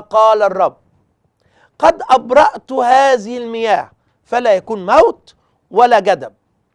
قال الرب قد أبرأت هذه المياه فلا يكون موت ولا جدب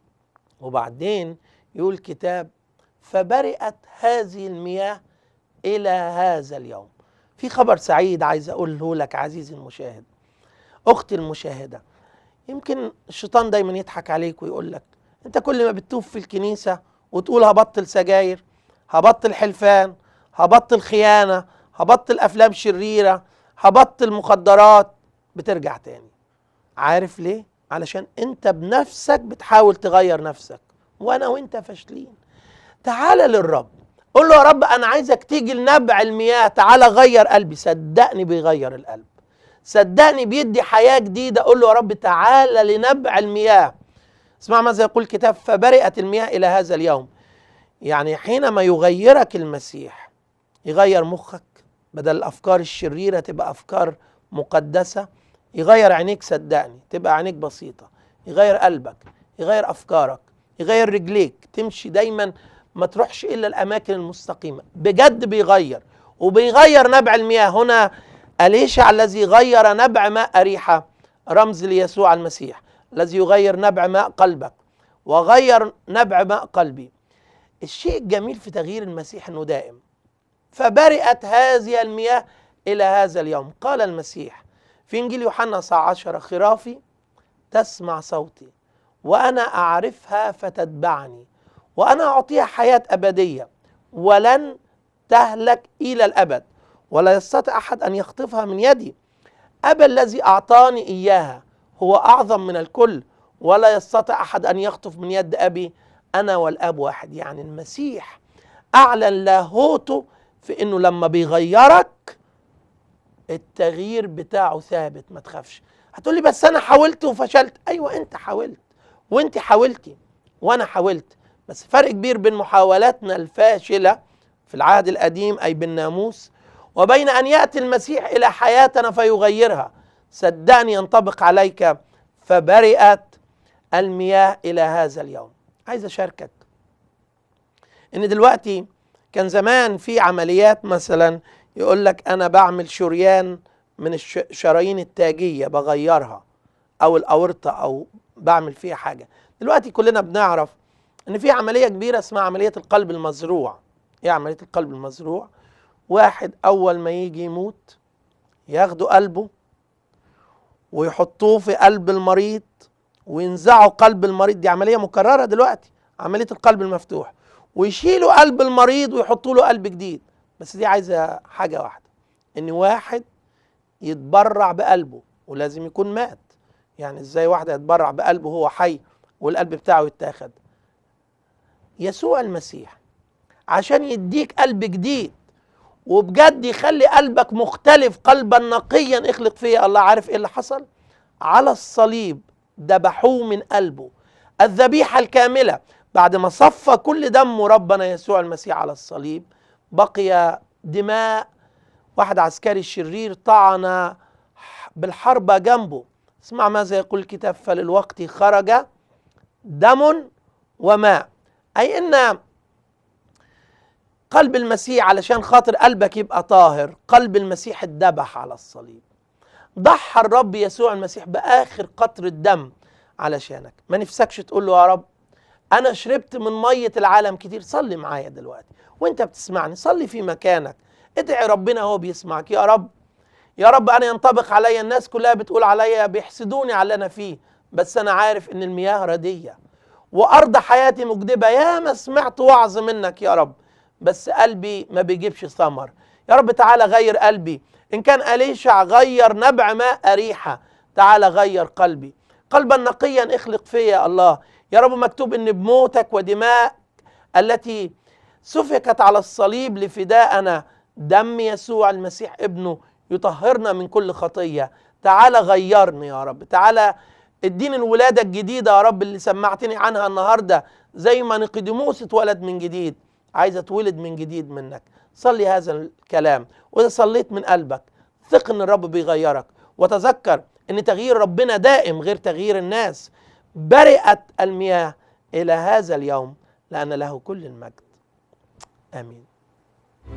وبعدين يقول الكتاب فبرئت هذه المياه إلى هذا اليوم في خبر سعيد عايز أقوله لك عزيزي المشاهد أختي المشاهدة يمكن الشيطان دايما يضحك عليك ويقول لك أنت كل ما بتطوف في الكنيسة وتقول هبطل سجاير هبطل حلفان هبطل خيانة هبطل أفلام شريرة هبطل مخدرات بترجع تاني عارف ليه؟ علشان انت بنفسك بتحاول تغير نفسك وانا وانت فاشلين تعال للرب قول له يا رب انا عايزك تيجي لنبع المياه تعالى غير قلبي صدقني بيغير القلب صدقني بيدي حياة جديدة قول له يا رب تعالى لنبع المياه اسمع ماذا يقول الكتاب فبرئت المياه إلى هذا اليوم يعني حينما يغيرك المسيح يغير مخك بدل الأفكار الشريرة تبقى أفكار مقدسة يغير عينيك صدقني تبقى عينيك بسيطة يغير قلبك يغير أفكارك يغير رجليك تمشي دايما ما تروحش إلا الأماكن المستقيمة بجد بيغير وبيغير نبع المياه هنا أليشع الذي غير نبع ماء أريحة رمز ليسوع المسيح الذي يغير نبع ماء قلبك وغير نبع ماء قلبي الشيء الجميل في تغيير المسيح انه دائم فبرئت هذه المياه الى هذا اليوم قال المسيح في انجيل يوحنا 19 خرافي تسمع صوتي وانا اعرفها فتتبعني وانا اعطيها حياه ابديه ولن تهلك الى الابد ولا يستطيع احد ان يخطفها من يدي ابا الذي اعطاني اياها هو اعظم من الكل ولا يستطيع احد ان يخطف من يد ابي انا والاب واحد يعني المسيح اعلن لاهوته في انه لما بيغيرك التغيير بتاعه ثابت ما تخافش هتقولي بس انا حاولت وفشلت ايوه انت حاولت وانت حاولتي وانا حاولت بس فرق كبير بين محاولاتنا الفاشله في العهد القديم اي بالناموس وبين ان ياتي المسيح الى حياتنا فيغيرها صدقني ينطبق عليك فبرئت المياه الى هذا اليوم عايز اشاركك ان دلوقتي كان زمان في عمليات مثلا يقول لك انا بعمل شريان من الشرايين التاجيه بغيرها او الاورطه او بعمل فيها حاجه دلوقتي كلنا بنعرف ان في عمليه كبيره اسمها عمليه القلب المزروع ايه عمليه القلب المزروع واحد اول ما يجي يموت ياخدوا قلبه ويحطوه في قلب المريض وينزعوا قلب المريض دي عمليه مكرره دلوقتي عمليه القلب المفتوح ويشيلوا قلب المريض ويحطوا له قلب جديد بس دي عايزه حاجه واحده ان واحد يتبرع بقلبه ولازم يكون مات يعني ازاي واحد يتبرع بقلبه وهو حي والقلب بتاعه يتاخد يسوع المسيح عشان يديك قلب جديد وبجد يخلي قلبك مختلف قلبا نقيا اخلق فيه الله عارف ايه اللي حصل على الصليب ذبحوه من قلبه الذبيحه الكامله بعد ما صفى كل دمه ربنا يسوع المسيح على الصليب بقي دماء واحد عسكري شرير طعن بالحربة جنبه اسمع ماذا يقول الكتاب فللوقت خرج دم وماء أي أن قلب المسيح علشان خاطر قلبك يبقى طاهر قلب المسيح اتذبح على الصليب ضحى الرب يسوع المسيح بآخر قطر الدم علشانك ما نفسكش تقول له يا رب انا شربت من ميه العالم كتير صلي معايا دلوقتي وانت بتسمعني صلي في مكانك ادعي ربنا هو بيسمعك يا رب يا رب انا ينطبق عليا الناس كلها بتقول عليا بيحسدوني على اللي انا فيه بس انا عارف ان المياه رديه وارض حياتي مجدبه يا ما سمعت وعظ منك يا رب بس قلبي ما بيجيبش ثمر يا رب تعالى غير قلبي ان كان اليشع غير نبع ماء اريحه تعالى غير قلبي قلبا نقيا اخلق فيا الله يا رب مكتوب ان بموتك ودماء التي سفكت على الصليب لفداءنا دم يسوع المسيح ابنه يطهرنا من كل خطيه تعالى غيرني يا رب تعالى اديني الولاده الجديده يا رب اللي سمعتني عنها النهارده زي ما نقدموس اتولد من جديد عايز اتولد من جديد منك صلي هذا الكلام واذا صليت من قلبك ثق ان الرب بيغيرك وتذكر ان تغيير ربنا دائم غير تغيير الناس برئت المياه الى هذا اليوم لان له كل المجد امين